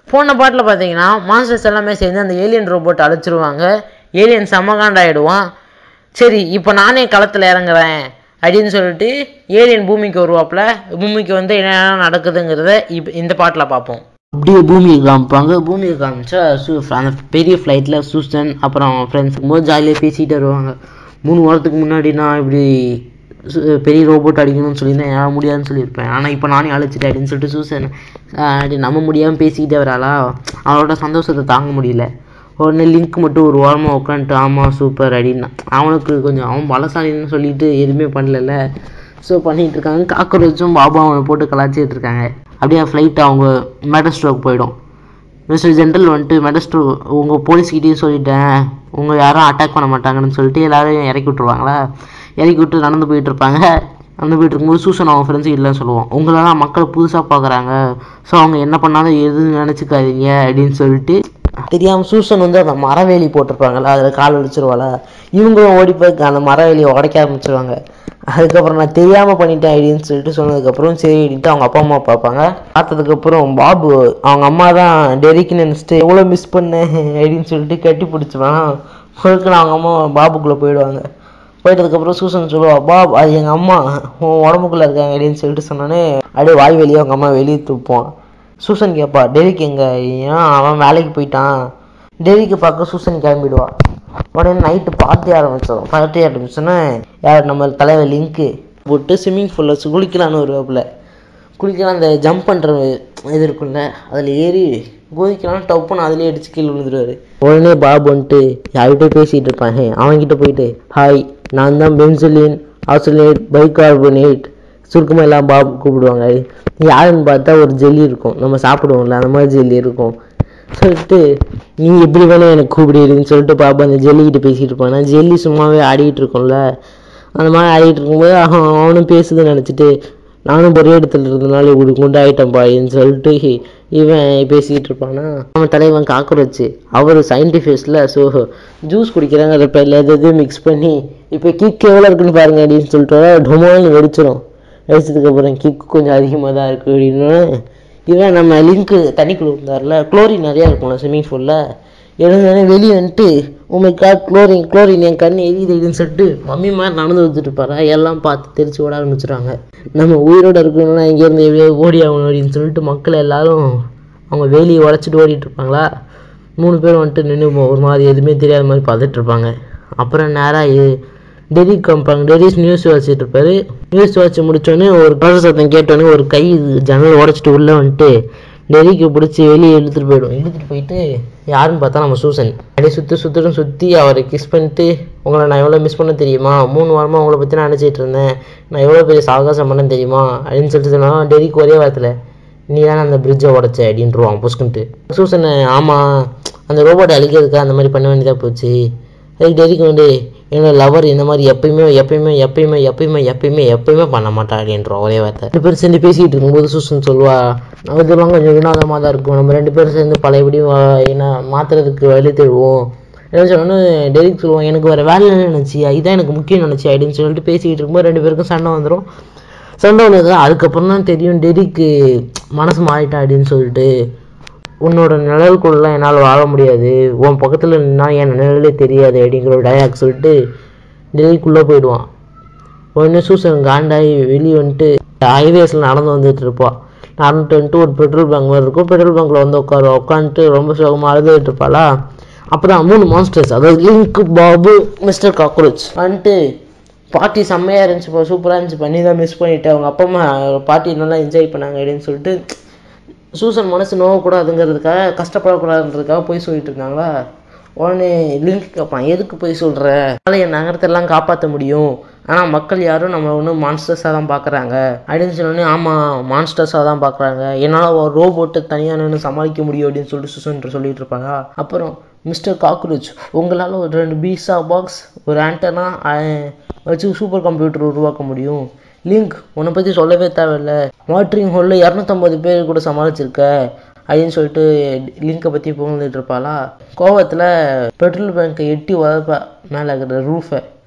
போன பாட்டில் பார்த்தீங்கன்னா மான்ஸ்டர்ஸ் எல்லாமே சேர்ந்து அந்த ஏலியன் ரோபோட் அழைச்சிருவாங்க ஏலியன் செம்மகாண்டாயிடுவான் சரி இப்போ நானே களத்தில் இறங்குறேன் அப்படின்னு சொல்லிட்டு ஏலியன் பூமிக்கு வருவாப்புல பூமிக்கு வந்து என்னென்ன நடக்குதுங்கிறத இப்போ இந்த பாட்டில் பார்ப்போம் அப்படியே பூமியை காமிப்பாங்க பூமியை காமிச்சா சூ அந்த பெரிய ஃப்ளைட்டில் சூசன் அப்புறம் ஃப்ரெண்ட்ஸ் போது ஜாலியாக பேசிகிட்டு வருவாங்க மூணு வாரத்துக்கு முன்னாடி நான் இப்படி சு- பெரிய ரோபோட் அடிக்கணும்னு சொல்லியிருந்தேன் என்னால் முடியாதுன்னு சொல்லியிருப்பேன் ஆனால் இப்போ நானே அழைச்சிட்டேன் அப்படின்னு சொல்லிட்டு சூசன் அப்படி நம்ம முடியாமல் பேசிக்கிட்டே வராளா அவளோட சந்தோஷத்தை தாங்க முடியல உடனே லிங்க் மட்டும் ஒரு ஓரமாக உட்காந்துட்டு ஆமாம் சூப்பர் அப்படின்னா அவனுக்கு கொஞ்சம் அவன் பலசாலின்னு சொல்லிட்டு எதுவுமே பண்ணலல்ல ஸோ பண்ணிட்டு இருக்காங்க காக்கரோச்சும் பாபா அவனை போட்டு கலாச்சிட்டு இருக்காங்க அப்படியே ஃப்ளைட் அவங்க மெடஸ்ட்ரோக்கு போயிடும் மிஸ்டர் ஜென்ரல் வந்துட்டு மெடஸ்ட்ரோ உங்கள் போலீஸ்கிட்டேயும் சொல்லிட்டேன் உங்கள் யாரும் அட்டாக் பண்ண மாட்டாங்கன்னு சொல்லிட்டு எல்லாரையும் இறக்கி விட்ருவாங்களா இறக்கி விட்டு நடந்து போயிட்டு இருப்பாங்க நடந்து போயிட்டு இருக்கும்போது சூசன் அவங்க ஃப்ரெண்ட்ஸ் இல்லைன்னு சொல்லுவோம் உங்களெல்லாம் மக்கள் புதுசாக பார்க்குறாங்க ஸோ அவங்க என்ன பண்ணாலும் எதுவும் நினச்சிக்காதீங்க அப்படின்னு சொல்லிட்டு தெரியாமல் சூசன் வந்து அந்த மரவேலி போட்டிருப்பாங்கல்ல அதில் கால் அடிச்சிருவாள இவங்களும் ஓடி போய் அந்த மரவேலியை உடைக்க ஆரம்பிச்சிருவாங்க அதுக்கப்புறம் நான் தெரியாமல் பண்ணிட்டேன் அப்படின்னு சொல்லிட்டு சொன்னதுக்கப்புறம் சரி அப்படின்ட்டு அவங்க அப்பா அம்மா பார்ப்பாங்க பார்த்ததுக்கப்புறம் பாபு அவங்க அம்மா தான் டெரிக்கு நினச்சிட்டு எவ்வளோ மிஸ் பண்ணேன் அப்படின்னு சொல்லிட்டு கட்டி பிடிச்சிவான் பொழுக்குன்னு அவங்க அம்மா பாபுக்குள்ளே போயிடுவாங்க போயிட்டதுக்கப்புறம் சூசன் சொல்லுவா பாப் அது எங்கள் அம்மா உன் உடம்புக்குள்ளே இருக்காங்க அப்படின்னு சொல்லிட்டு சொன்னோன்னே அப்படியே வாய் வெளியே அவங்க அம்மா வெளியே தூப்போம் சூசன் கேட்பா டெரிக் எங்க ஏன் அவன் வேலைக்கு போயிட்டான் டெரிக்கு பார்க்க சூசன் கிளம்பிடுவா உடனே நைட்டு பார்ட்டி ஆரம்பிச்சிடும் பார்ட்டி ஆரம்பிச்சோன்னே யார் நம்ம தலைவர் லிங்க்கு போட்டு ஸ்விம்மிங் பூலில் குளிக்கலான்னு வருவாப்புல குளிக்கலாம் அந்த ஜம்ப் பண்ணுற இது இருக்குல்ல அதில் ஏறி குதிக்கலாம் டப்புன்னு அதுலேயே அடிச்சு கீழே விழுந்துருவாரு உடனே பாபு வந்துட்டு யார்கிட்ட பேசிகிட்டு இருப்பாங்க அவன்கிட்ட போயிட்டு ஹாய் நான் தான் பென்சிலின் ஆக்சிலேட் பைகார்பனேட் சுருக்கமாக எல்லாம் பாபு கூப்பிடுவாங்க யாருன்னு பார்த்தா ஒரு ஜெல்லி இருக்கும் நம்ம சாப்பிடுவோம்ல அந்த மாதிரி ஜெல்லி இருக்கும் சொல்லிட்டு நீ எப்படி வேணா எனக்கு கூப்பிடுன்னு சொல்லிட்டு பாபு அந்த ஜெல்லிக்கிட்ட பேசிகிட்டு இருப்பான் ஜெல்லி சும்மாவே ஆடிட்டு இருக்கும்ல அந்த மாதிரி ஆடிட்டு இருக்கும்போது அவன் அவனும் பேசுதுன்னு நினச்சிட்டு நானும் ஒரே இடத்துல இருந்தனால இப்படி குண்டாயிட்டேன்ப்பா அப்படின்னு சொல்லிட்டு இவன் பேசிக்கிட்டு இருப்பானா அவன் தலைவன் காக்ரோச்சு அவர் சயின்டிஃபிக்ஸில் ஸோ ஜூஸ் குடிக்கிறாங்கிற பேரில் எது எது மிக்ஸ் பண்ணி இப்போ கிக் எவ்வளோ இருக்குன்னு பாருங்க அப்படின்னு சொல்லிட்டு டொமால்னு வெடிச்சிடும் வெடிச்சதுக்கப்புறம் கிக் கொஞ்சம் அதிகமாக தான் இருக்குது அப்படின்னு இவன் நம்ம லிங்க்கு தண்ணிக்குள்ள இருந்தார்ல குளோரின் நிறையா இருக்கும்ல ஸ்விம்மிங் பூலில் எழுந்தோடனே வெளியே வந்துட்டு உமை காட் குளோரின் குளோரின் என் கண் எரியுது இதுன்னு சொல்லிட்டு மம்மி மாதிரி நடந்து வந்துட்டு இருப்பாரா எல்லாம் பார்த்து தெரிச்சு ஓட ஆரம்பிச்சிடுறாங்க நம்ம உயிரோட இருக்கணும்னா இங்கேருந்து எப்படியோ ஓடி ஆகணும் அப்படின்னு சொல்லிட்டு மக்கள் எல்லாரும் அவங்க வேலியை உடச்சிட்டு ஓடிட்டு இருப்பாங்களா மூணு பேரும் வந்துட்டு நின்று ஒரு மாதிரி எதுவுமே தெரியாத மாதிரி பார்த்துட்டு இருப்பாங்க அப்புறம் நேராக டெரிக் காமிப்பாங்க டெரிஸ் நியூஸ் வாசிட்டு இருப்பாரு நியூஸ் வாட்சி முடிச்சோடனே ஒரு குரல் சத்தம் கேட்டோடனே ஒரு கை ஜன்னல் உடச்சிட்டு உள்ளே வந்துட்டு டெரிக்கு பிடிச்சி வெளியே இழுத்துட்டு போயிடும் இழுத்துட்டு போயிட்டு யாருன்னு பார்த்தா நம்ம சூசன் அப்படியே சுற்றி சுற்றிடும் சுற்றி அவரை கிஸ் பண்ணிட்டு உங்களை நான் எவ்வளோ மிஸ் பண்ண தெரியுமா மூணு வாரமாக உங்களை பற்றி நான் நினச்சிட்டு இருந்தேன் நான் எவ்வளோ பெரிய சாகசம் பண்ணேன் தெரியுமா அப்படின்னு சொல்லிட்டு சொன்னா டெரிக் ஒரே வாரத்தில் நீ தானே அந்த பிரிட்ஜை உடச்ச அப்படின்ட்டுருவான் புஷ்குன்ட்டு சூசன் ஆமாம் அந்த ரோபோட்டை அழிக்கிறதுக்கு அந்த மாதிரி பண்ண வேண்டியதாக போச்சு அதுக்கு டெரிக்கு வந்து என்னோட லவர் இந்த மாதிரி எப்பயுமே எப்பயுமே எப்பயுமே எப்பயுமே எப்பயுமே எப்பயுமே பண்ண மாட்டா அப்படின்றோம் ஒரே வார்த்தை ரெண்டு பேரும் சேர்ந்து பேசிகிட்டு இருக்கும்போது சூசன் சொல்லுவா நம்ம இதெல்லாம் கொஞ்சம் வினோதமாக தான் இருக்கும் நம்ம ரெண்டு பேரும் சேர்ந்து பழையபடி வா- என்ன மாற்றுறதுக்கு வழி தேடுவோம் என்ன சொன்னோன்னு டெரிக் சொல்லுவான் எனக்கு வேறு வேலை நினச்சியா இதான் எனக்கு முக்கியம் நினச்சி அப்படின்னு சொல்லிட்டு பேசிக்கிட்டு இருக்கும்போது ரெண்டு பேருக்கும் சண்டை வந்துடும் சண்டை வந்தது அதுக்கப்புறம் தான் தெரியும் டெரிக்கு மனசு மாறிட்டா அப்படின்னு சொல்லிட்டு உன்னோட நிழலுக்குள்ளலாம் என்னால் வாழ முடியாது உன் பக்கத்தில் நின்னா என் நிழலே தெரியாது அப்படிங்கிற ஒரு டயலாக் சொல்லிட்டு டெல்லிக்குள்ளே போயிடுவான் உடனே சூசன் காண்டாகி வெளியே வந்துட்டு ஹைவேஸில் நடந்து வந்துட்டு இருப்பாள் நடந்துட்டு வந்துட்டு ஒரு பெட்ரோல் பங்க் மாதிரி இருக்கும் பெட்ரோல் பங்க்கில் வந்து உட்காருவா உட்காந்துட்டு ரொம்ப சுகமாக அழுதுகிட்டு இருப்பாளா அப்போ தான் மூணு மான்ஸ்டர்ஸ் அதாவது லிங்க் பாபு மிஸ்டர் காக்ரோச் வந்துட்டு பார்ட்டி செம்மையாக இருந்துச்சு சூப்பராக இருந்துச்சு பண்ணி தான் மிஸ் பண்ணிட்டேன் அவங்க அப்பா அம்மா பார்ட்டி நல்லா என்ஜாய் பண்ணாங்க அப்படின்னு சொல்லிட்டு சூசன் மனசு நோவக்கூடாதுங்கிறதுக்காக கஷ்டப்படக்கூடாதுன்றதுக்காக போய் சொல்லிட்டு இருக்காங்களா உடனே லிங்க் கேட்பான் எதுக்கு போய் சொல்கிற அதனால் என் நகரத்தெல்லாம் காப்பாற்ற முடியும் ஆனால் மக்கள் யாரும் நம்ம ஒன்றும் மான்ஸ்டர்ஸாக தான் பார்க்குறாங்க அப்படின்னு சொன்னோடனே ஆமாம் மான்ஸ்டர்ஸாக தான் பார்க்குறாங்க என்னால் ஒரு ரோபோட்டை தனியாக நின்று சமாளிக்க முடியும் அப்படின்னு சொல்லிட்டு சுசன் சொல்லிட்டு இருப்பாங்க அப்புறம் மிஸ்டர் காக்ரோச் உங்களால் ஒரு ரெண்டு பீஸா பாக்ஸ் ஒரு ஆண்டனா வச்சு சூப்பர் கம்ப்யூட்டர் உருவாக்க முடியும் லிங்க் உன்னை பற்றி சொல்லவே தேவையில்ல வாட்டரிங் ஹோலில் இரநூத்தம்பது பேர் கூட சமாளிச்சிருக்க அப்படின்னு சொல்லிட்டு லிங்கை பற்றி புகழ்ந்துட்டு இருப்பாளா கோவத்தில் பெட்ரோல் பேங்க்கை எட்டி உதப்பா மேலே இருக்கிற ரூஃபை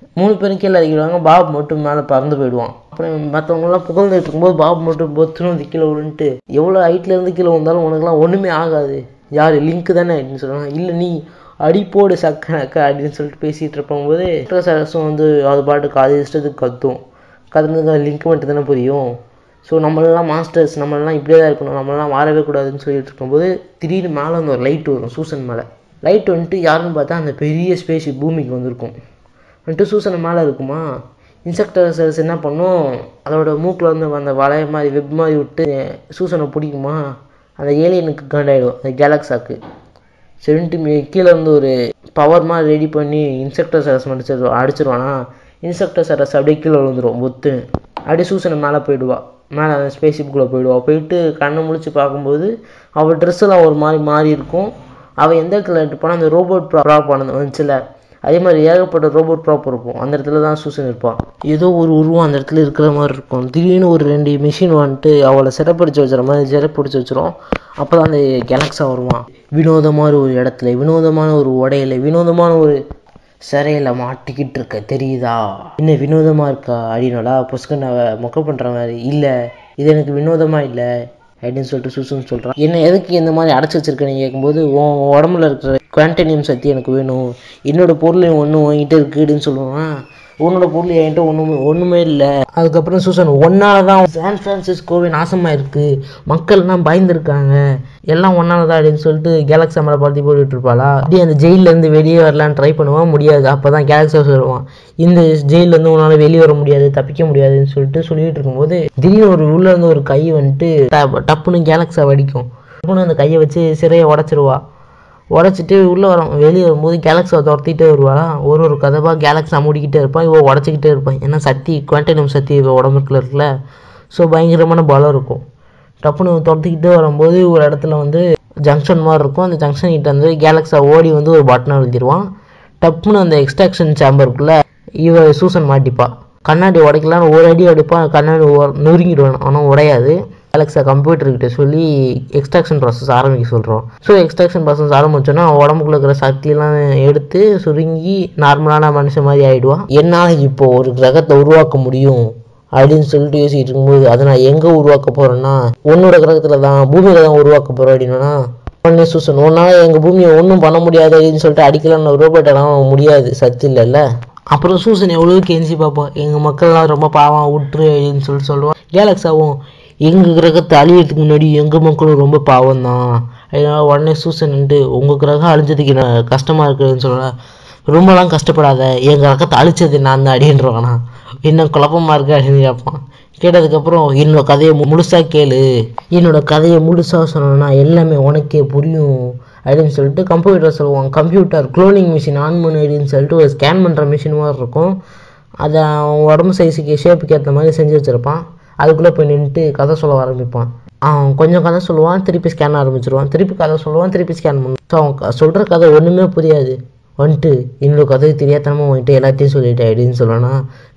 மூணு பேரும் கீழே இறக்கிடுவாங்க பாப் மட்டும் மேலே பறந்து போயிடுவான் அப்புறம் மற்றவங்கலாம் புகழ்ந்துட்டு இருக்கும்போது பாப் மட்டும் பொத்துன்னு வந்து கீழே விழுந்துட்டு எவ்வளோ ஹைட்ல இருந்து கீழே வந்தாலும் உனக்குலாம் ஒன்றுமே ஆகாது யார் லிங்க் தானே அப்படின்னு சொல்லுவாங்க இல்லை நீ அடிப்போடு சக்கனக்கா அப்படின்னு சொல்லிட்டு பேசிகிட்டு இருப்போம்போது சரசும் வந்து அது பாட்டுக்கு அது இஷ்டத்துக்கு கத்தும் கத்துனதுக்கு அது லிங்க் மட்டும் தானே புரியும் ஸோ நம்மளெல்லாம் மாஸ்டர்ஸ் நம்மளெல்லாம் இப்படியே தான் இருக்கணும் நம்மளெல்லாம் மாறவே கூடாதுன்னு சொல்லிட்டு இருக்கும்போது திடீர்னு மேலே வந்து ஒரு லைட் வரும் சூசன் மேலே லைட் வந்துட்டு யாருன்னு பார்த்தா அந்த பெரிய ஸ்பேஸ்ஷிப் பூமிக்கு வந்திருக்கும் வந்துட்டு சூசன் மேலே இருக்குமா இன்செக்டர்ஸ் என்ன பண்ணும் அதோட மூக்கில் வந்து அந்த வளைய மாதிரி வெப் மாதிரி விட்டு சூசனை பிடிக்குமா அந்த ஏலியனுக்கு காண்டாயிடும் அந்த கேலக்ஸாக்கு சரின்ட்டு மே- கீழே இருந்து ஒரு பவர் மாதிரி ரெடி பண்ணி இன்செக்டர் சரஸ் மட்டும் அடிச்சிருவானா இன்செக்டர் சரஸ் அப்படியே கீழே விழுந்துரும் ஒத்து அப்படியே சூசனை மேலே போயிடுவா மேலே அந்த ஸ்பேஸ்ஷிப்புக்குள்ளே போயிடுவா போயிட்டு கண்ணை முழிச்சு பார்க்கும்போது அவள் ட்ரெஸ் எல்லாம் ஒரு மாதிரி மாறி இருக்கும் அவள் எந்த இடத்துல இருப்பானா அந்த ரோபோட் ப்ராப் ஆனது வந்துச்சுல அதே மாதிரி ஏகப்பட்ட ரோபோட் ப்ராப் இருக்கும் அந்த இடத்துல தான் சூசன் இருப்பான் ஏதோ ஒரு உருவம் அந்த இடத்துல இருக்கிற மாதிரி இருக்கும் திடீர்னு ஒரு ரெண்டு மிஷின் வந்துட்டு அவளை சிறப்பிடிச்சு வச்சுற மாதிரி சிறப்பிடிச்சு வச்சிரும் அப்போ தான் அந்த கேலக்ஸா வருவான் வினோதமான ஒரு இடத்துல வினோதமான ஒரு உடையில வினோதமான ஒரு சிறையில் மாட்டிக்கிட்டு இருக்க தெரியுதா என்ன வினோதமாக இருக்கா அப்படின்னாடா புஸ்கன் அவ மொக்க பண்ணுற மாதிரி இல்லை இது எனக்கு வினோதமாக இல்லை அப்படின்னு சொல்லிட்டு சுசுன்னு சொல்கிறான் என்ன எதுக்கு இந்த மாதிரி அடைச்சி வச்சிருக்கேன்னு கேட்கும்போது உன் உடம்புல இருக்கிற குவான்டனியம் சக்தி எனக்கு வேணும் என்னோட பொருள் ஒன்று உன்கிட்ட இருக்குதுன்னு சொல்லுவான் உன்னோட பொருள் என்கிட்ட ஒன்றுமே ஒன்றுமே இல்லை அதுக்கப்புறம் சூசன் ஒன்னால தான் சான் ஃப்ரான்சிஸ்கோவே நாசமாக இருக்குது மக்கள்லாம் பயந்துருக்காங்க எல்லாம் ஒன்னால தான் அப்படின்னு சொல்லிட்டு கேலக்ஸா மேலே படுத்தி போட்டுட்டு இருப்பாளா அப்படியே அந்த ஜெயிலேருந்து வெளியே வரலான்னு ட்ரை பண்ணுவான் முடியாது அப்போ தான் கேலக்ஸா சொல்லுவான் இந்த ஜெயிலேருந்து உன்னால் வெளியே வர முடியாது தப்பிக்க முடியாதுன்னு சொல்லிட்டு சொல்லிட்டு இருக்கும்போது திடீர்னு ஒரு உள்ள இருந்து ஒரு கை வந்துட்டு ட- டப்புன்னு கேலக்ஸா வடிக்கும் டப்புன்னு அந்த கையை வச்சு சிறையை உடச்சிருவா உடச்சிட்டு உள்ளே வரோம் வெளியே வரும்போது கேலக்ஸாவை துரத்திட்டே வருவாளா ஒரு ஒரு கதவாக கேலக்ஸா மூடிக்கிட்டே இருப்பான் இவ உடச்சிக்கிட்டே இருப்பான் ஏன்னா சக்தி குவான்டனியம் சக்தி இவ உடம்புக்குள்ள இருக்குல்ல ஸோ பயங்கரமான பலம் இருக்கும் டப்புன்னு துரத்திக்கிட்டே வரும்போது ஒரு இடத்துல வந்து ஜங்ஷன் மாதிரி இருக்கும் அந்த ஜங்ஷன் கிட்ட வந்து கேலக்ஸா ஓடி வந்து ஒரு பட்டனை எழுதிடுவான் டப்புன்னு அந்த எக்ஸ்ட்ராக்ஷன் சேம்பருக்குள்ளே இவ சூசன் மாட்டிப்பா கண்ணாடி உடைக்கலான்னு ஒரு அடி அடிப்பான் கண்ணாடி ஒ- நொறுங்கிடுவான் ஆனால் உடையாது அலெக்ஸா கம்ப்யூட்டர்கிட்ட சொல்லி எக்ஸ்ட்ராக்ஷன் ப்ராசஸ் ஆரம்பிக்க சொல்கிறோம் ஸோ எக்ஸ்ட்ராக்ஷன் ப்ராசஸ் ஆரம்பிச்சோன்னா அவன் உடம்புக்குள்ள இருக்கிற சக்தியெல்லாம் எடுத்து சுருங்கி நார்மலான மனுஷன் மாதிரி ஆயிடுவான் என்னால் இப்போ ஒரு கிரகத்தை உருவாக்க முடியும் அப்படின்னு சொல்லிட்டு யோசிச்சுட்டு இருக்கும்போது அதை நான் எங்கே உருவாக்க போகிறேன்னா உன்னோட கிரகத்தில் தான் பூமியில் தான் உருவாக்க போகிறேன் அப்படின்னா உடனே சூசன் உன்னால் எங்கள் பூமியை ஒன்றும் பண்ண முடியாது அப்படின்னு சொல்லிட்டு அடிக்கலாம்னு ரோபோட் எல்லாம் முடியாது சத்து இல்லைல்ல அப்புறம் சூசன் எவ்வளோ கெஞ்சி பார்ப்போம் எங்கள் மக்கள்லாம் ரொம்ப பாவம் விட்டுரு அப்படின்னு சொல்லிட்டு சொல்லுவான் கேலக்ஸாவும் எங்கள் கிரகத்தை அழியறதுக்கு முன்னாடி எங்கள் மக்களும் ரொம்ப பாவம் தான் அதனால உடனே சூசன் நின்று உங்கள் கிரகம் அழிஞ்சதுக்கு என்ன கஷ்டமாக இருக்குதுன்னு சொல்லலாம் ரொம்பலாம் கஷ்டப்படாத என் கிரகத்தை அழிச்சது நான் தான் அடின்றவானா இன்னும் குழப்பமா இருக்கு அப்படின்னு கேட்பான் கேட்டதுக்கப்புறம் என்னோட கதையை மு- முழுசா கேளு என்னோட கதையை முழுசா சொன்னோன்னா எல்லாமே உனக்கே புரியும் அப்படின்னு சொல்லிட்டு கம்ப்யூட்டர் சொல்லுவான் கம்ப்யூட்டர் க்ளோனிங் மிஷின் ஆன் பண்ணு அப்படின்னு சொல்லிட்டு ஒரு ஸ்கேன் பண்ணுற மிஷின் மாதிரி இருக்கும் அதை அவன் உடம்பு சைஸுக்கு ஷேப்புக்கு ஏற்ற மாதிரி செஞ்சு வச்சுருப்பான் அதுக்குள்ளே போய் நின்றுட்டு கதை சொல்ல ஆரம்பிப்பான் அவன் கொஞ்சம் கதை சொல்லுவான் திருப்பி ஸ்கேன் ஆரம்பிச்சிருவான் திருப்பி கதை சொல்லுவான் திருப்பி ஸ்கேன் பண்ணுவான் ஸோ அவன் க- சொல்ற கதை ஒன்றுமே புரியாது வந்துட்டு என்னோட கதை தெரியாதனமா வந்துட்டு எல்லாத்தையும் சொல்லிட்டேன் அப்படின்னு சொல்லனா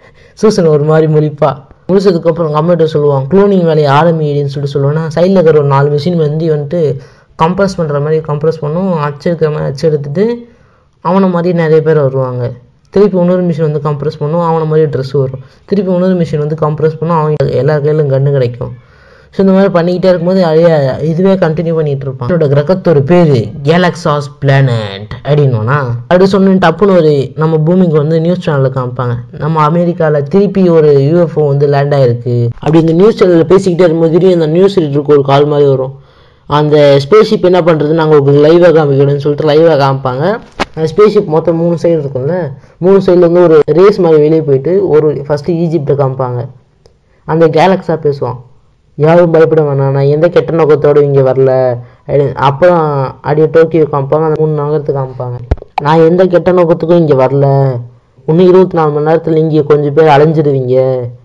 சூசன் ஒரு மாதிரி முழிப்பா முடிச்சதுக்கப்புறம் கம்ப்யூட்டர் சொல்லுவான் க்ளோனிங் வேலையை ஆரம்பி அப்படின்னு சொல்லிட்டு சொல்லுவானா சைடில் இருக்கிற ஒரு நாலு மிஷின் வந்து வந்துட்டு கம்ப்ரஸ் பண்ணுற மாதிரி கம்ப்ரஸ் பண்ணும் அச்செடுக்கிற மாதிரி அச்செடுத்துட்டு அவனை மாதிரி நிறைய பேர் வருவாங்க திருப்பி இன்னொரு மிஷின் வந்து கம்ப்ரஸ் பண்ணும் அவனை மாதிரி ட்ரெஸ் வரும் திருப்பி இன்னொரு மிஷின் வந்து கம்ப்ரஸ் பண்ணும் அவன் எல்லார் கையிலும் கன்று கிடைக்கும் ஸோ இந்த மாதிரி பண்ணிக்கிட்டே இருக்கும்போது அழிய இதுவே கண்டினியூ பண்ணிட்டு இருப்பான் என்னோட கிரகத்தோட பேர் கேலக்ஸாஸ் பிளானட் அப்படின்னுவானா அப்படி சொன்னு டப்புன்னு ஒரு நம்ம பூமிக்கு வந்து நியூஸ் சேனலில் காமிப்பாங்க நம்ம அமெரிக்காவில் திருப்பி ஒரு யூஎஃப்ஓ வந்து லேண்ட் ஆயிருக்கு அப்படி இந்த நியூஸ் சேனலில் பேசிக்கிட்டே இருக்கும்போது திடீர்னு அந்த நியூஸ் ரீடருக்கு ஒரு கால் மாதிரி வரும் அந்த ஸ்பேஸ்ஷிப் என்ன பண்ணுறது நாங்கள் உங்களுக்கு லைவாக காமிக்கணும்னு சொல்லிட்டு லைவாக காமிப்பாங்க அந்த ஸ்பேஸ்ஷிப் மொத்தம் மூணு சைடு இருக்கும்ல மூணு சைடுல இருந்து ஒரு ரேஸ் மாதிரி வெளியே போயிட்டு ஒரு ஃபஸ்ட்டு ஈஜிப்டை காமிப்பாங்க அந்த கேலக்ஸாக பேசுவான் யாரும் பயப்பட வேணாம் நான் எந்த கெட்ட நோக்கத்தோடு இங்கே வரல அப்படி- அப்புறம் அப்படியே டோக்கியோ காமிப்பாங்க அந்த மூணு நகரத்துக்கு காமிப்பாங்க நான் எந்த கெட்ட நோக்கத்துக்கும் இங்கே வரல இன்னும் இருபத்தி நாலு மணி நேரத்தில் இங்கே கொஞ்சம் பேர் அலைஞ்சிடுவீங்க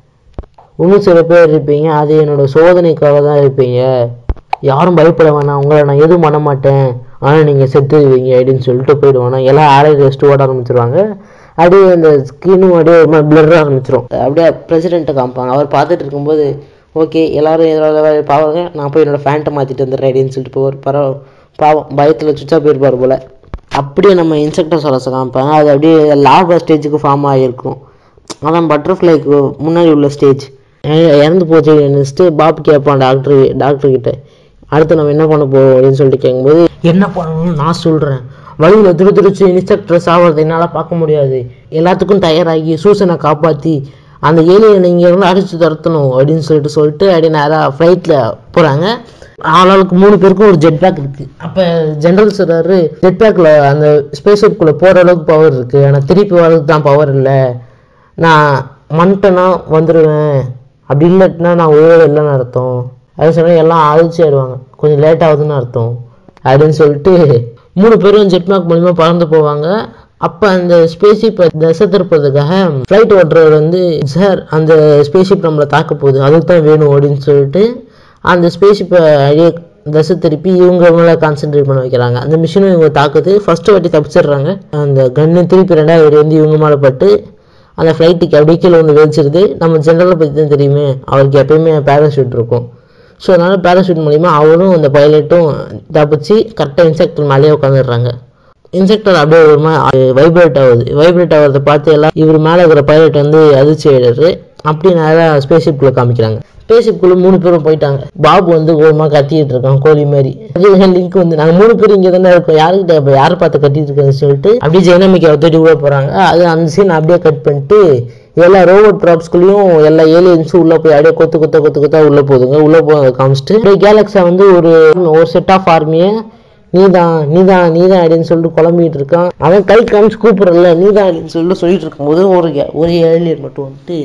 இன்னும் சில பேர் இருப்பீங்க அது என்னோட சோதனைக்காக தான் இருப்பீங்க யாரும் பயப்பட வேணாம் உங்களை நான் எதுவும் பண்ண மாட்டேன் ஆனால் நீங்கள் செத்துடுவீங்க அப்படின்னு சொல்லிட்டு போயிடுவானா எல்லாம் ஆளை ரெஸ்ட் ஓட ஆரம்பிச்சிருவாங்க அப்படியே அந்த ஸ்கின்னும் அப்படியே ஒரு மாதிரி blur ஆரம்பிச்சிரும் அப்படியே பிரசிடென்ட்டை காமிப்பாங்க அவர் பார்த்துட்டு இருக்கும்போது ஓகே எல்லாரும் எதிராக பாவாங்க நான் போய் என்னோட ஃபேண்ட்டை மாற்றிட்டு வந்துடுறேன் அப்படின்னு சொல்லிட்டு போவார் பரவ பாவம் பயத்தில் சுச்சா போயிருப்பார் போல் அப்படியே நம்ம இன்செக்டர் சொல்ல காமிப்பாங்க அது அப்படியே லார்வா ஸ்டேஜுக்கு ஃபார்ம் ஆகியிருக்கும் அதான் பட்டர்ஃப்ளைக்கு முன்னாடி உள்ள ஸ்டேஜ் இறந்து போச்சு நினச்சிட்டு பாப் கேட்பான் டாக்டர் டாக்டர் கிட்ட அடுத்து நம்ம என்ன பண்ண போறோம் அப்படின்னு சொல்லிட்டு கேட்கும்போது என்ன பண்ணணும்னு நான் சொல்கிறேன் வழியில் துரு துடிச்சு இன்ஸ்ட்ரக்டர் சாவறதை என்னால் பார்க்க முடியாது எல்லாத்துக்கும் தயாராகி சூசனை காப்பாற்றி அந்த ஏலியனை இங்கே இருந்து அடிச்சு துரத்தணும் அப்படின்னு சொல்லிட்டு சொல்லிட்டு அப்படியே நேராக ஃப்ளைட்டில் போகிறாங்க ஆளாளுக்கு மூணு பேருக்கும் ஒரு ஜெட் பேக் இருக்குது அப்போ ஜென்ரல் சொல்கிறாரு ஜெட் பேக்கில் அந்த ஸ்பேஸ் ஷிப்குள்ளே போகிற அளவுக்கு பவர் இருக்குது ஆனால் திருப்பி வர்றதுக்கு தான் பவர் இல்லை நான் வந்துட்டேன்னா வந்துடுவேன் அப்படி இல்லைன்னா நான் உயிரோட இல்லைன்னு அர்த்தம் அது சொன்னால் எல்லாம் அதிர்ச்சி ஆயிடுவாங்க கொஞ்சம் லேட் ஆகுதுன்னு அர்த்தம் அப்படின்னு சொல்லிட்டு மூணு பேரும் ஜெட்மேக் மூலிமா பறந்து போவாங்க அப்போ அந்த ஸ்பேஸ்ஷிப்பை திசை திருப்பதுக்காக ஃப்ளைட் ஓட்டுறவர் வந்து சார் அந்த ஸ்பேஸ்ஷிப் நம்மளை தாக்க போகுது அதுக்கு தான் வேணும் அப்படின்னு சொல்லிட்டு அந்த ஸ்பேஸ்ஷிப்பை அழிய திசை திருப்பி இவங்க மேலே கான்சென்ட்ரேட் பண்ண வைக்கிறாங்க அந்த மிஷினும் இவங்க தாக்குது ஃபர்ஸ்ட் வாட்டி தப்பிச்சிடுறாங்க அந்த கன்னு திருப்பி ரெண்டாவது வாட்டி வந்து இவங்க மேலே பட்டு அந்த ஃப்ளைட்டுக்கு அப்படியே கீழே வந்து வெடிச்சிருது நம்ம ஜென்ரலை பற்றி தான் தெரியுமே அவருக்கு எப்பயுமே பேராஷூட் இருக்கும் ஸோ அதனால் பேராஷூட் மூலிமா அவரும் அந்த பைலட்டும் தப்பிச்சு கரெக்டாக இன்செக்டர் மேலேயே உட்காந்துடுறாங்க இன்செக்டர் அப்படியே ஒரு மாதிரி வைப்ரேட் ஆகுது வைப்ரேட் ஆகிறத பார்த்து எல்லாம் இவர் மேலே இருக்கிற பைலட் வந்து அதிர்ச்சி ஆயிடுறாரு அப்படி நேராக ஸ்பேஸ்ஷிப்குள்ளே காமிக்கிறாங்க ஸ்பேஸ்ஷிப்குள்ளே மூணு பேரும் போயிட்டாங்க பாபு வந்து கோலமா கத்திட்டு இருக்கான் கோழி மாதிரி அது லிங்க் வந்து நாங்கள் மூணு பேரும் இங்கே தானே இருக்கோம் யாருக்கிட்ட இப்போ யாரை பார்த்து கட்டிட்டு இருக்கேன்னு சொல்லிட்டு அப்படியே ஜெயநமிக்கை தூட்டி கூட போகிறாங்க அது அந்த சீன் அப்படியே கட் பண்ணிட்டு எல்லா ரோபோட் ப்ராப்ஸ்குள்ளேயும் எல்லா ஏலியன்ஸும் உள்ளே போய் அப்படியே கொத்து கொத்த கொத்து கொத்தா உள்ளே போகுதுங்க உள்ளே போ காமிச்சிட்டு அப்படியே கேலக்ஸா வந்து ஒரு ஒரு செட் ஆஃப் ஆர்மியை நீதான் நீதான் நீதான் அப்படின்னு சொல்லிட்டு குழம்பிட்டு இருக்கான் அவன் கை காமிச்சு கூப்பிடல நீதான் அப்படின்னு சொல்லிட்டு சொல்லிட்டு இருக்கும்போது ஒரு கே- ஒரு ஏலியன் மட்டும் வந்துட்டு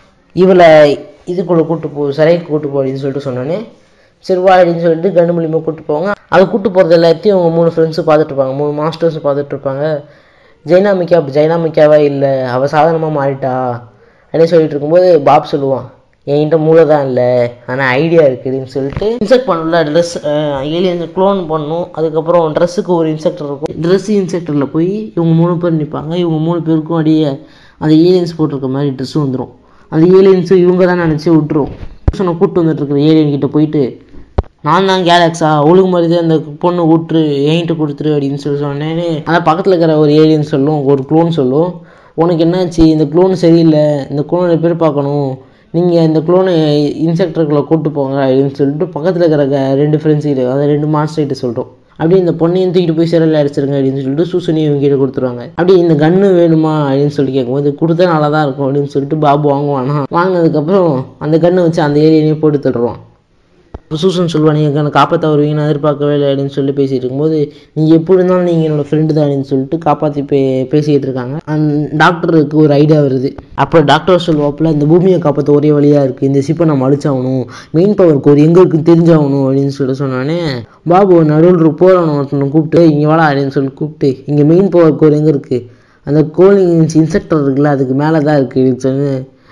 இவளை இதுக்குள்ளே கூட்டு போ சிறைக்கு கூட்டு போ அப்படின்னு சொல்லிட்டு சொன்னோன்னே சரி வா அப்படின்னு சொல்லிட்டு கண்ணு மூலியமாக கூட்டு போவாங்க அது கூட்டு போகிறது எல்லாத்தையும் அவங்க மூணு ஃப்ரெண்ட்ஸும் பார்த்துட்டு இருப்பாங்க மூணு மாஸ்டர்ஸும் பார்த்துட்டு இருப்பாங்க ஜெயனாமிக்கா அப்போ ஜெயனாமிக்காவே இல்லை அவள் சாதாரணமாக மாறிட்டா அப்படின்னு சொல்லிட்டு இருக்கும்போது பாப் சொல்லுவான் என்கிட்ட மூளை தான் இல்லை ஆனால் ஐடியா இருக்குதுன்னு சொல்லிட்டு இன்செக்ட் பண்ணல ட்ரெஸ் ஏலியன் க்ளோன் பண்ணணும் அதுக்கப்புறம் ட்ரெஸ்ஸுக்கு ஒரு இன்செக்டர் இருக்கும் ட்ரெஸ் இன்செக்டரில் போய் இவங்க மூணு பேர் நிற்பாங்க இவங்க மூணு பேருக்கும் அடியே அந்த ஏலியன்ஸ் போட்டிருக்க மாதிரி ட்ரெஸ்ஸும் வந்துடும் அந்த ஏலியன்ஸும் இவங்க தான் நினச்சி விட்டுரும் சொன்ன கூப்பிட்டு வந்துட்டு இருக்கிற ஏலியன் கிட்ட போயிட்டு நான் தான் கேலக்ஸா ஒழுங்கு மாதிரி தான் அந்த பொண்ணு விட்டுரு என்கிட்ட கொடுத்துரு அப்படின்னு சொல்லி சொன்னேன்னு அந்த பக்கத்தில் இருக்கிற ஒரு ஏலியன் சொல்லும் ஒரு க்ளோன் சொல்லும் உனக்கு என்னாச்சு இந்த க்ளோன் சரியில்லை இந்த க்ளோனை பேர் பார்க்கணும் நீங்கள் இந்த க்ளோனை இன்செக்டருக்குள்ளே கூட்டு போங்க அப்படின்னு சொல்லிட்டு பக்கத்தில் இருக்கிற க- ரெண்டு ஃப்ரெண்ட்ஸ் கிட்ட அதாவது ரெண்டு மாஸ்டர் கிட்ட சொல்கிறோம் அப்படியே இந்த பொண்ணையும் தூக்கிட்டு போய் சிறையில் அடிச்சிருங்க அப்படின்னு சொல்லிட்டு சூசனி இவங்க கிட்ட கொடுத்துருவாங்க அப்படியே இந்த கன்று வேணுமா அப்படின்னு சொல்லி கேட்கும்போது கொடுத்தா நல்லா தான் இருக்கும் அப்படின்னு சொல்லிட்டு பாபு வாங்குவானா வாங்கினதுக்கப்புறம் அந்த கன்னை வச்சு அந்த ஏரியானையும் போட்டு தள்ளுருவான் இப்போ சூசன் சொல்லுவா நீங்கள் என்னை காப்பாற்ற வருவீங்க நான் எதிர்பார்க்கவே இல்லை அப்படின்னு சொல்லி பேசிட்டு இருக்கும்போது நீங்கள் எப்படி இருந்தாலும் நீங்கள் என்னோட ஃப்ரெண்டு தான் அப்படின்னு சொல்லிட்டு காப்பாற்றி பே பேசிக்கிட்டு இருக்காங்க அந்த டாக்டருக்கு ஒரு ஐடியா வருது அப்போ டாக்டர் சொல்லுவாப்புல இந்த பூமியை காப்பாற்ற ஒரே வழியாக இருக்குது இந்த சிப்பை நம்ம அழிச்சாகணும் மெயின் பவர் கோர் எங்கே இருக்குன்னு தெரிஞ்சாகணும் அப்படின்னு சொல்லி சொன்னானே பாபு நடுவில் போகிறவன் ஒருத்தனை கூப்பிட்டு இங்கே வாடா அப்படின்னு சொல்லி கூப்பிட்டு இங்கே மெயின் பவர் கோர் எங்கே இருக்குது அந்த கோலிங் இன்செக்டர் இருக்குல்ல அதுக்கு மேலே தான் இருக்குது அப்படின்னு சொல்லி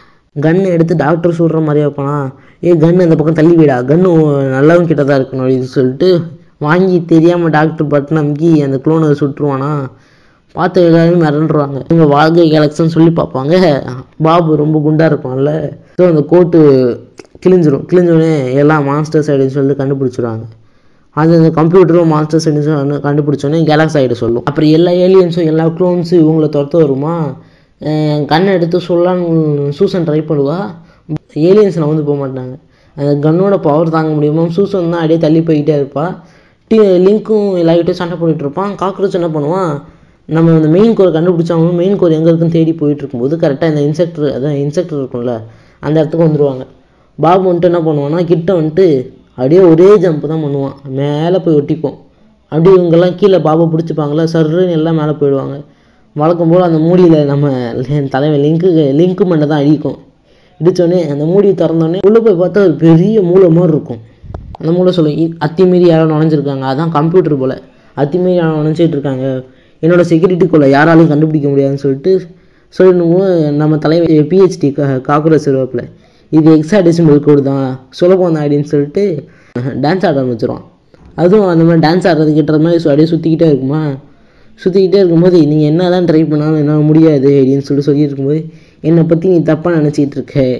கன் எடுத்து டாக்டர் சொல்கிற மாதிரியே வைப்பானா ஏ கன் அந்த பக்கம் தள்ளி விடா கன்னு நல்லவன் கிட்ட தான் இருக்கணும் அப்படின்னு சொல்லிட்டு வாங்கி தெரியாமல் டாக்டர் பட்டன் அமுக்கி அந்த குளோனை சுட்டுருவானா பார்த்து எல்லாருமே மிரண்டுருவாங்க இவங்க வாழ்க்கை கேலக்ஸன் சொல்லி பார்ப்பாங்க பாபு ரொம்ப குண்டாக இருப்பான்ல ஸோ அந்த கோட்டு கிழிஞ்சிரும் கிழிஞ்சோடனே எல்லா மாஸ்டர்ஸ் அப்படின்னு சொல்லிட்டு கண்டுபிடிச்சிருவாங்க அது அந்த கம்ப்யூட்டரும் மாஸ்டர்ஸ் அப்படின்னு கண்டுபிடிச்சோன்னே கேலக்ஸ் ஆகிட சொல்லும் அப்புறம் எல்லா ஏலியன்ஸும் எல்லா க்ளோன்ஸும் இவங்கள துரத்த வருமா அஹ் கண்ணை எடுத்து சொல்லலான்னு சூசன் ட்ரை பண்ணுவா ஏலியன்ஸ் வந்து போக மாட்டாங்க அந்த கன்னோட பவர் தாங்க முடியுமா சூசன் தான் அப்படியே தள்ளி போய்கிட்டே இருப்பா டி லிங்க்கும் எல்லார்கிட்டையும் சண்டை போட்டுட்டு இருப்பான் காக்ரோச் என்ன பண்ணுவான் நம்ம அந்த மெயின் கோர் கண்டுபிடிச்சாலும் மெயின் கோர் எங்கே இருக்குன்னு தேடி போயிட்டு இருக்கும்போது கரெக்டாக இந்த இன்செக்டர் அதான் இன்செக்டர் இருக்கும்ல அந்த இடத்துக்கு வந்துருவாங்க பாபு வந்துட்டு என்ன பண்ணுவான்னா கிட்ட வந்துட்டு அப்படியே ஒரே ஜம்ப் தான் பண்ணுவான் மேலே போய் ஒட்டிப்போம் அப்படியே இவங்கெல்லாம் கீழே பாபா பிடிச்சிப்பாங்களா சர்ன்னு எல்லாம் மேலே போயிடுவாங்க வழக்கம் போல் அந்த மூடியில் நம்ம ல- தலைவன் லிங்க்கு லிங்க்கு மண்டை தான் அடிக்கும் இடிச்சோடனே அந்த மூடியை திறந்தோடனே உள்ளே போய் பார்த்தா ஒரு பெரிய மூளை மாதிரி இருக்கும் அந்த மூளை சொல்லும் "இ- அத்துமீறி யாரோ நுழைஞ்சிருக்காங்க அதான் கம்ப்யூட்டர் போல் அத்துமீறி யாரோ நுழைஞ்சிட்டு இருக்காங்க என்னோட செக்யூரிட்டிக்குள்ளே யாராலையும் கண்டுபிடிக்க முடியாதுன்னு சொல்லிட்டு சொல்லணும் நம்ம தலைவர் பிஹெச்டி காக்குரஸ் இருவாப்பில் இது எக்ஸா டெசிமல் கோடு தான் சுலபம் தான் அப்படின்னு சொல்லிட்டு டான்ஸ் ஆட ஆரம்பிச்சிருவான் அதுவும் அந்த மாதிரி டான்ஸ் ஆடுறதுக்கிட்ட மாதிரி சு- அப்படியே சுற்றிக்கிட்டே இருக்குமா சுற்றிக்கிட்டே இருக்கும்போது நீங்கள் என்ன தான் ட்ரை பண்ணாலும் என்னால் முடியாது அப்படின்னு சொல்லி சொல்லிட்டு இருக்கும்போது என்னை பற்றி நீ தப்பாக நினச்சிட்டு இருக்க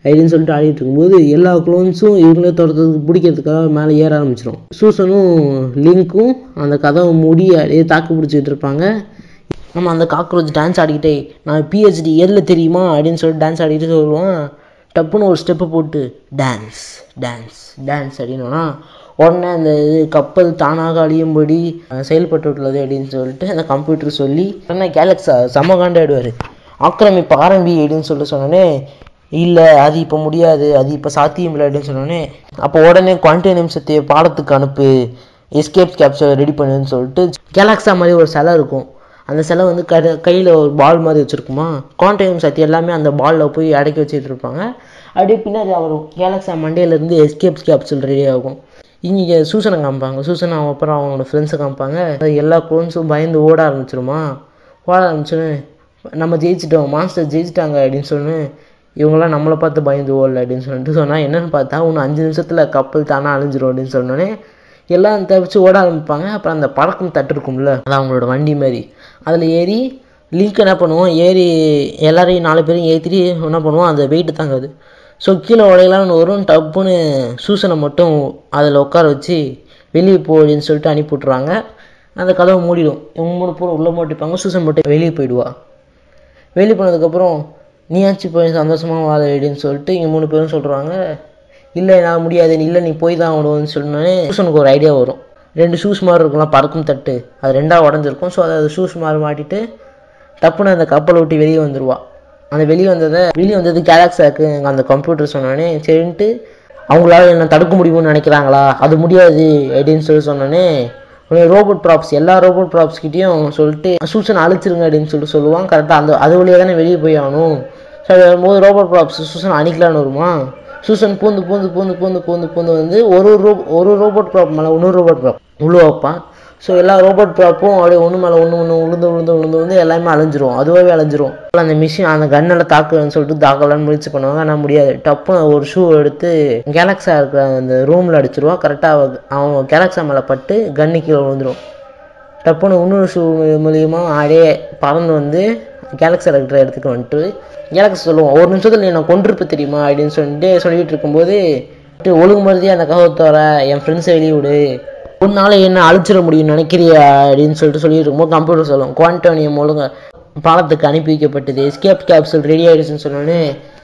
அப்படின்னு சொல்லிட்டு ஆடிட்டு இருக்கும்போது எல்லா க்ளோன்ஸும் இவங்களே துரத்துறதுக்கு பிடிக்கிறதுக்காக மேலே ஏற ஆரம்பிச்சிடும் சூசனும் லிங்க்கும் அந்த கதவை மூடி அப்படியே தாக்கு பிடிச்சிட்டு இருப்பாங்க நம்ம அந்த காக்ரோச் டான்ஸ் ஆடிக்கிட்டே நான் பிஹெச்டி எதில் தெரியுமா அப்படின்னு சொல்லிட்டு டான்ஸ் ஆடிக்கிட்டு சொல்லுவான் டப்புன்னு ஒரு ஸ்டெப்பை போட்டு டான்ஸ் டான்ஸ் டான்ஸ் அப்படின்னா உடனே அந்த இது கப்பல் தானாக அழியும்படி அஹ், செயல்பட்டுள்ளது அப்படின்னு சொல்லிட்டு அந்த கம்ப்யூட்டர் சொல்லி உடனே கேலக்ஸா செம்ம காண்டாயிடுவார் ஆக்கிரமிப்பு ஆரம்பி அப்படின்னு சொல்லிட்டு சொன்னோடனே இல்லை அது இப்போ முடியாது அது இப்போ சாத்தியம் இல்லை அப்படின்னு சொன்னோடனே அப்போ உடனே குவான்டியம் நிமிஷத்தை பாடத்துக்கு அனுப்பு எஸ்கேப் கேப்சர் ரெடி பண்ணுன்னு சொல்லிட்டு கேலக்ஸா மாதிரி ஒரு சிலை இருக்கும் அந்த சிலை வந்து க கையில் ஒரு பால் மாதிரி வச்சுருக்குமா குவான்டியம் சக்தி எல்லாமே அந்த பாலில் போய் அடக்கி வச்சுட்டு இருப்பாங்க அப்படியே பின்னாடி அவர் கேலக்ஸா மண்டேலேருந்து எஸ்கேப் கேப்சூல் ரெடி ஆகும் இங்கே சூசனை காமிப்பாங்க சூசனை அவன் அப்புறம் அவங்களோட ஃப்ரெண்ட்ஸை காமிப்பாங்க அது எல்லா க்ளோன்ஸும் பயந்து ஓட ஆரம்பிச்சிருமா ஓட ஆரம்பிச்சோன்னு நம்ம ஜெயிச்சிட்டோம் மாஸ்டர் ஜெயிச்சிட்டாங்க அப்படின்னு சொன்னு இவங்களாம் நம்மளை பார்த்து பயந்து ஓடல அப்படின்னு சொல்லிட்டு சொன்னால் என்னென்னு பார்த்தா இன்னும் அஞ்சு நிமிஷத்தில் கப்பல் தானே அழிஞ்சிரும் அப்படின்னு சொன்னோன்னே எல்லாம் தப்பிச்சு ஓட ஆரம்பிப்பாங்க அப்புறம் அந்த பறக்கும் தட்டு இருக்கும்ல அது அவங்களோட வண்டி மாதிரி அதில் ஏறி லிங்க் என்ன பண்ணுவோம் ஏறி எல்லாரையும் நாலு பேரும் ஏற்றிட்டு என்ன பண்ணுவோம் அந்த வெயிட்டு தாங்காது ஸோ கீழே உடையலாம்னு வரும் டப்புன்னு சூசனை மட்டும் அதில் உட்கார வச்சு வெளியே போ அப்படின்னு சொல்லிட்டு அனுப்பி விட்ருவாங்க அந்த கதவை மூடிடும் இவங்க மூணு பேரும் உள்ளே மாட்டிப்பாங்க சூசன் மட்டும் வெளியே போயிடுவா வெளியே போனதுக்கப்புறம் நீயாச்சும் போய் சந்தோஷமாக வாழ அப்படின்னு சொல்லிட்டு இங்கே மூணு பேரும் சொல்கிறாங்க இல்லை நான் முடியாது இல்லை நீ போய் தான் ஆகணும்னு சொன்னோடனே சூசனுக்கு ஒரு ஐடியா வரும் ரெண்டு ஷூஸ் மாதிரி இருக்கும்ல பறக்கும் தட்டு அது ரெண்டாக உடஞ்சிருக்கும் ஸோ அதை ஷூஸ் மாதிரி மாட்டிட்டு டப்புன்னு அந்த கப்பலை விட்டு வெளியே வந்துடுவா அந்த வெளியே வந்ததை வெளியே வந்தது கேலக்ஸாக்கு அந்த கம்ப்யூட்டர் சொன்னோடனே சரின்ட்டு அவங்களால என்ன தடுக்க முடியும்னு நினைக்கிறாங்களா அது முடியாது அப்படின்னு சொல்லி சொன்னோடனே ரோபோட் ப்ராப்ஸ் எல்லா ரோபோட் ப்ராப்ஸ் கிட்டேயும் சொல்லிட்டு சூசன் அழிச்சிருங்க அப்படின்னு சொல்லிட்டு சொல்லுவான் கரெக்டாக அந்த அது வழியாக தானே வெளியே போய் ஆகணும் ஸோ அது வரும்போது ரோபோட் ப்ராப்ஸ் சூசன் அணிக்கலான்னு வருமா சூசன் பூந்து பூந்து பூந்து பூந்து பூந்து பூந்து வந்து ஒரு ரோ ஒரு ரோபோட் ப்ராப் மேலே இன்னொரு ரோபோட் ப்ராப் உள்ள வைப்பான் ஸோ எல்லா ரோபோட் ப்ராப்பும் அப்படியே ஒன்று மேலே ஒன்று ஒன்று உளுந்து உளுந்து உளுந்து வந்து எல்லாமே அழிஞ்சிரும் அதுவாகவே அழிஞ்சிரும் அந்த மிஷின் அந்த கன்னில் தாக்குன்னு சொல்லிட்டு தாக்கலான்னு முயற்சி பண்ணுவாங்க ஆனால் முடியாது டப்புன்னு ஒரு ஷூ எடுத்து கேலக்ஸா இருக்கிற அந்த ரூமில் அடிச்சிருவா கரெக்டாக அவன் கேலக்ஸா மேலே பட்டு கன்னு கீழே விழுந்துரும் டப்புன்னு இன்னொரு ஷூ மூலியமா அப்படியே பறந்து வந்து கேலக்ஸி இருக்கிற இடத்துக்கு வந்துட்டு கேலக்ஸி சொல்லுவோம் ஒரு நிமிஷத்தில் நீ நான் கொண்டிருப்ப தெரியுமா அப்படின்னு சொல்லிட்டு சொல்லிட்டு இருக்கும்போது ஒழுங்கு மருதி அந்த கதவை என் ஃப்ரெண்ட்ஸை வெளியே விடு உன்னால என்ன அழிச்சிட முடியும்னு நினைக்கிறியா அப்படின்னு சொல்லிட்டு சொல்லிட்டு இருக்கும்போது கம்ப்யூட்டர் சொல்லும் குவான்டோனியம் ஒழுங்க பாலத்துக்கு அனுப்பி வைக்கப்பட்டது எஸ்கேப் கேப்சூல் ரெடி ஆயிடுச்சுன்னு சொன்னோன்னே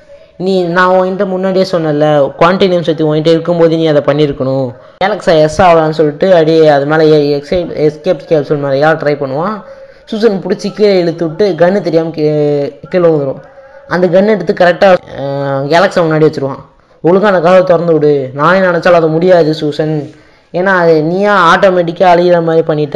நீ நான் உன்கிட்ட முன்னாடியே சொன்னல குவான்டினியம் சக்தி உன்கிட்ட இருக்கும்போது நீ அதை பண்ணியிருக்கணும் கேலக்ஸா எஸ் ஆகலான்னு சொல்லிட்டு அப்படியே அது மேலே எக்ஸை எஸ்கேப் கேப்சூல் மேலே யார் ட்ரை பண்ணுவான் சூசன் பிடிச்சி கீழே இழுத்து விட்டு கன்று தெரியாமல் கீ கீழே வந்துடும் அந்த கன் எடுத்து கரெக்டாக கேலக்ஸா முன்னாடி வச்சுருவான் ஒழுங்கா அந்த கதவை திறந்து விடு நானே நினச்சாலும் அது முடியாது சூசன் ஏன்னா அது நீயா ஆட்டோமேட்டிக்காக அழியிற மாதிரி பண்ணிட்ட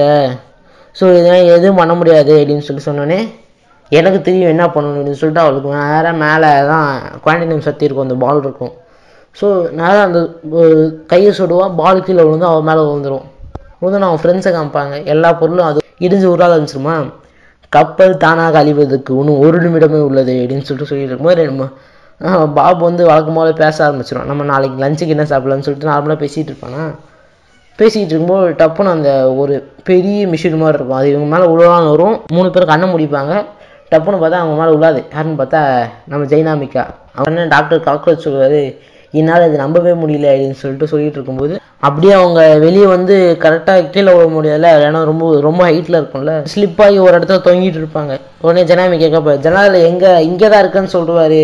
ஸோ இதெல்லாம் எதுவும் பண்ண முடியாது அப்படின்னு சொல்லி சொன்னோன்னே எனக்கு தெரியும் என்ன பண்ணணும் அப்படின்னு சொல்லிட்டு அவளுக்கு நேராக மேலே தான் குவான்டினம் சக்தி இருக்கும் அந்த பால் இருக்கும் ஸோ நேராக அந்த ஒரு கையை சுடுவா பால் கீழே விழுந்து அவன் மேலே விழுந்துரும் விழுந்து அவன் ஃப்ரெண்ட்ஸை காமிப்பாங்க எல்லா பொருளும் அது இடிஞ்சு உருளாக இருந்துச்சுமா கப்பல் தானாக அழிவதற்கு இன்னும் ஒரு நிமிடமே உள்ளது அப்படின்னு சொல்லிட்டு சொல்லிட்டு இருக்கும்போது ரெண்டு ம- ஆஹ் பாப் வந்து வழக்கம் போல பேச ஆரம்பிச்சிடும் நம்ம நாளைக்கு லஞ்சுக்கு என்ன சாப்பிடலாம்னு சொல்லிட்டு நார்மலாக பேசிகிட்டு இருப்பானா பேசிக்கிட்டு இருக்கும்போது டப்புன்னு அந்த ஒரு பெரிய மிஷின் மாதிரி இருக்கும் அது இவங்க மேலே உருவான்னு வரும் மூணு பேர் கண்ணை முடிப்பாங்க டப்புன்னு பார்த்தா அவங்க மேலே உள்ளாது யாருன்னு பார்த்தா நம்ம ஜெய்னாமிக்கா அவன் டாக்டர் காக்ரோச் சொல்லுவாரு என்னால் இது நம்பவே முடியல அப்படின்னு சொல்லிட்டு சொல்லிட்டு இருக்கும்போது அப்படியே அவங்க வெளியே வந்து கரெக்டாக கீழே விட முடியல ஏன்னா ரொம்ப ரொம்ப ஹைட்டில் இருக்கும்ல ஸ்லிப் ஆகி ஒரு இடத்துல தொங்கிட்டு இருப்பாங்க உடனே ஜனாமி கேட்கப்ப ஜனாதில் எங்கே இங்கே தான் இருக்குன்னு சொல்லுவாரு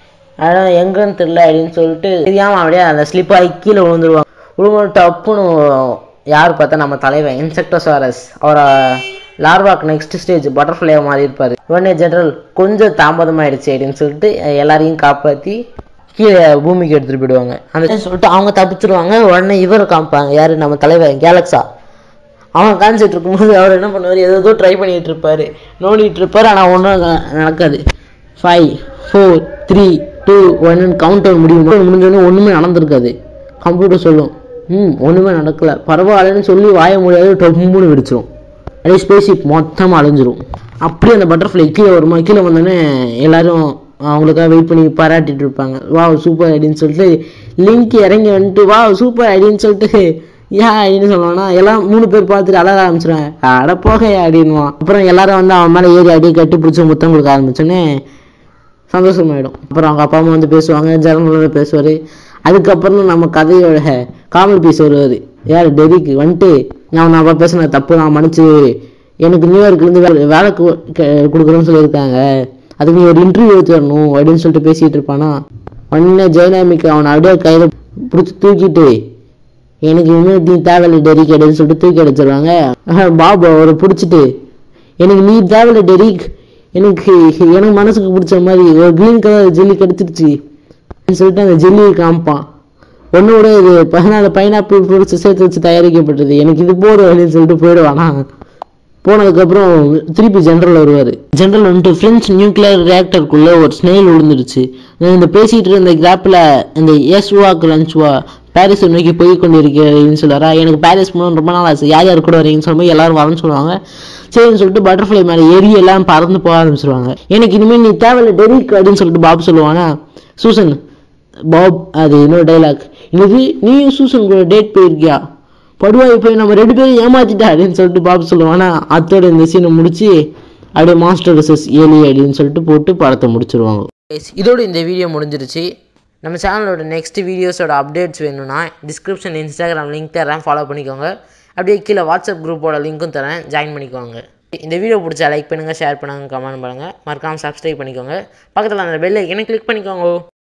அதான் எங்கன்னு தெரியல அப்படின்னு சொல்லிட்டு தெரியாமல் அப்படியே அந்த ஸ்லிப் ஆகி கீழே விழுந்துருவாங்க விழும்போது டப்புன்னு யார் பார்த்தா நம்ம தலைவன் இன்செக்டோசாரஸ் அவரை லார்வாக் நெக்ஸ்ட் ஸ்டேஜ் பட்டர்ஃப்ளையாக மாறி இருப்பார் உடனே ஜெனரல் கொஞ்சம் தாமதமாயிடுச்சு அப்படின்னு சொல்லிட்டு எல்லாரையும் காப்பாற்றி கீழே பூமிக்கு எடுத்துகிட்டு போயிடுவாங்க அந்த சொல்லிட்டு அவங்க தப்பிச்சிருவாங்க உடனே இவர் காமிப்பாங்க யார் நம்ம தலைவர் கேலக்ஸா அவன் காமிச்சிட்டு இருக்கும்போது அவர் என்ன பண்ணுவார் ஏதோ ட்ரை பண்ணிட்டு இருப்பாரு நோண்டிட்டு இருப்பார் ஆனால் ஒன்றும் நடக்காது ஃபைவ் ஃபோர் த்ரீ டூ ஒன்னு கவுண்ட் டவுன் முடியும் முடிஞ்சோடனே ஒன்றுமே நடந்திருக்காது கம்ப்யூட்டர் சொல்லும் ம் ஒன்றுமே நடக்கல பரவாயில்லன்னு சொல்லி வாய முடியாது டொம்முன்னு வெடிச்சிரும் அப்படியே ஸ்பேஸ்ஷிப் மொத்தமாக அழிஞ்சிரும் அப்படியே அந்த பட்டர்ஃப்ளை கீழே வருமா கீழே வந்தோடனே எல்லாரும் அவங்களுக்காக வெயிட் பண்ணி பாராட்டிட்டு இருப்பாங்க வா சூப்பர் ஐடின்னு சொல்லிட்டு லிங்க் இறங்கி வந்துட்டு வா சூப்பர் ஐடின்னு சொல்லிட்டு ஏன் அப்படின்னு சொல்லுவானா எல்லாம் மூணு பேர் பார்த்துட்டு அழக ஆரம்பிச்சிருவேன் அட போக அப்படின்வான் அப்புறம் எல்லாரும் வந்து அவன் மேலே ஏறி அடியே கட்டி பிடிச்சி முத்தம் கொடுக்க ஆரம்பிச்சோன்னே சந்தோஷமாயிடும் அப்புறம் அவங்க அப்பா அம்மா வந்து பேசுவாங்க ஜனங்களோட பேசுவார் அதுக்கப்புறம் நம்ம கதையோட காமெடி பீஸ் வருவார் யார் டெரிக்கு வந்துட்டு நான் நான் அப்பா பேசின தப்பு நான் மன்னிச்சு எனக்கு நியூயார்க்லேருந்து வேலை வேலை கு- க- கொடுக்குறேன்னு சொல்லியிருக்காங்க அதுக்கு நீ ஒரு இன்டர்வியூ எடுத்து வரணும் அப்படின்னு சொல்லிட்டு பேசிட்டு இருப்பானா உடனே ஜெயநாமிக்கு அவனை அப்படியே கையில் பிடிச்சி தூக்கிட்டு எனக்கு இனிமேல் நீ தேவையில்லை டெரிக் அப்படின்னு சொல்லிட்டு தூக்கி அடிச்சிருவாங்க ஆஹ் பாபு அவரை பிடிச்சிட்டு எனக்கு நீ தேவையில்லை டெரிக் எனக்கு எனக்கு மனசுக்கு பிடிச்ச மாதிரி ஒரு க்ரீன் கலர் ஜெல்லி கிடைச்சிருச்சு அப்படின்னு சொல்லிட்டு அந்த ஜெல்லியை காமிப்பான் ஒன்னோட இது பதினாலு பைனாப்பிள் ஃப்ரூட்ஸ் சேர்த்து வச்சு தயாரிக்கப்பட்டது எனக்கு இது போதும் அப்படின்னு சொல்லிட்டு போயிடுவானா போனதுக்கப்புறம் திருப்பி ஜென்ரல் வருவார் ஜென்ரல் வந்துட்டு ஃப்ரெஞ்ச் நியூக்ளியர் ரியாக்டருக்குள்ளே ஒரு ஸ்னெயில் விழுந்துருச்சு நான் இந்த பேசிகிட்டு இருந்த கேப்பில் இந்த எஸ்வா கிரன்ச்வா பாரிஸ் நோக்கி போய் கொண்டிருக்கிறேன்னு சொல்லுவாரா எனக்கு பாரிஸ் போகணும்னு ரொம்ப நாள் ஆசை யார் யார் கூட வரீங்கன்னு சொல்லும்போது எல்லாரும் வரேன்னு சொல்லுவாங்க சரின்னு சொல்லிட்டு பட்டர்ஃப்ளை மேலே ஏறி எல்லாம் பறந்து போக ஆரம்பிச்சிருவாங்க எனக்கு இனிமேல் நீ தேவையில்ல டெரிக் அப்படின்னு சொல்லிட்டு பாப் சொல்லுவானா சூசன் பாப் அது இன்னொரு டைலாக் இன்னைக்கு நீயும் சூசன் கூட டேட் போயிருக்கியா படுவாய் போய் நம்ம ரெண்டு பேரும் ஏமாத்திட்டா அப்படின்னு சொல்லிட்டு பாப் சொல்லுவானா அத்தோட இந்த சீனை முடிச்சு அப்படியே மாஸ்டர் vs ஏலி அப்படின்னு சொல்லிட்டு போட்டு படத்தை முடிச்சிருவாங்க Guys, இதோட இந்த வீடியோ முடிஞ்சிருச்சு நம்ம சேனலோட நெக்ஸ்ட் வீடியோஸோட அப்டேட்ஸ் வேணும்னா டிஸ்கிரிப்ஷன் இன்ஸ்டாகிராம் லிங்க் தரேன் ஃபாலோ பண்ணிக்கோங்க அப்படியே கீழே வாட்ஸ்அப் குரூப்போட லிங்க்கும் தரேன் ஜாயின் பண்ணிக்கோங்க இந்த வீடியோ பிடிச்சா லைக் பண்ணுங்கள் ஷேர் பண்ணுங்கள் கமெண்ட் பண்ணுங்கள் மறக்காமல் சப்ஸ்கிரைப் பண்ணிக்கோங்க பக்கத்தில் அந்த பெல் ஐக்கனை கிளிக் பண்ணிக்கோங்க